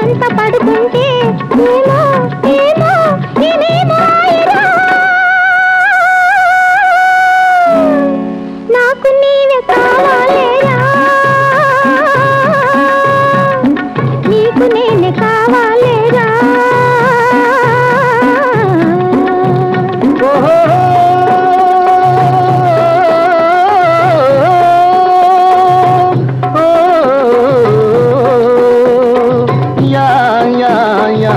వెంట పడుకుంటే ఏమో ఏమో నేనేమో ఆయరా. నాకు నీవే కావాలేరా నీకు నేనే కావాలేరా యా యా యా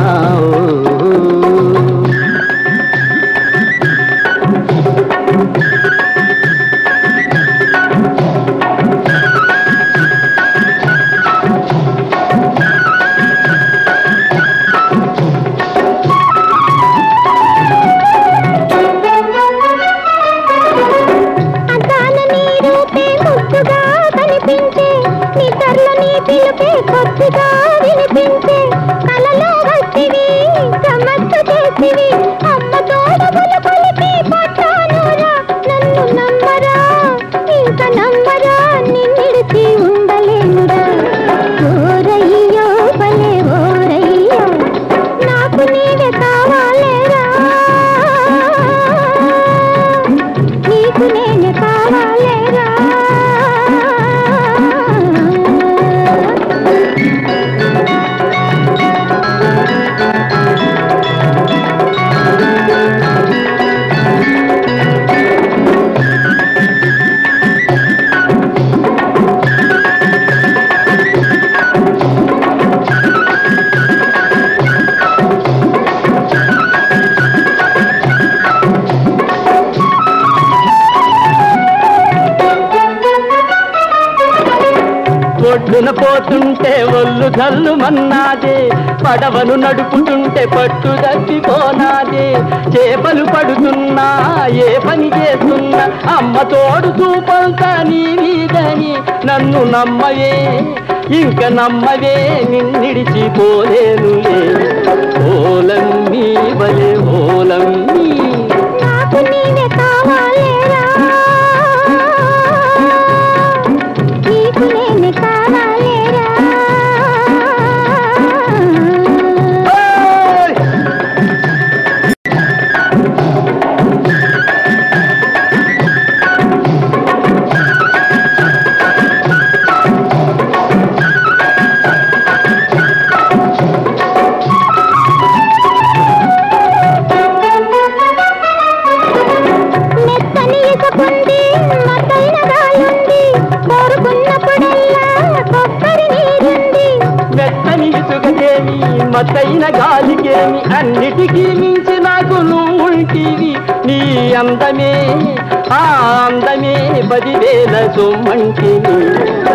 అద్దాల నీ రూపే ముద్దుగా కనిపించే నిద్రలో నీ పిలుపే కొద్దిగా వినిపించే కలలో వచ్చివి గమ్మత్తు చేసివి అమ్మ తోడబుల కొలిపి పట్టానురా నన్ను నమ్మరా ఇంక నమ్మరా నిన్నిడిచి ఉండలేనురా ఓరయ్యో భలే ఓరయ్యో నాకు నీవే కావాలేరా నీకు నేను కావాలేరా ఒడ్డున పోతుంటే ఒళ్ళు జల్లు మన్నాదే పడవను నడుపుతుంటే పట్టు దప్పిపోనాదే చేపలు పడుతున్నా ఏ పని చేస్తున్నా అమ్మ తోడు చూపంతా నీ వీదని నన్ను నమ్మవే ఇంక నమ్మవే నిన్నిడిచిపోలేనులే ఓలమ్మీ బలే ఓలమ్మీ నాకు నీవే కావాలేరా నీకు నేను కావాలేరా ఓయ్! మెత్తని ఇసుకుంది మతైన గాలుంది కోరుకున్నప్పుడల్లా కొబ్బరి నీరుంది మెత్తని ఇసుకదేమి మతైన గాలికేమి అన్నిటికీ మించి నాకు నువ్వుంటివి నీ అందమే ఆ అందమే పదివేల సొమ్మంటిని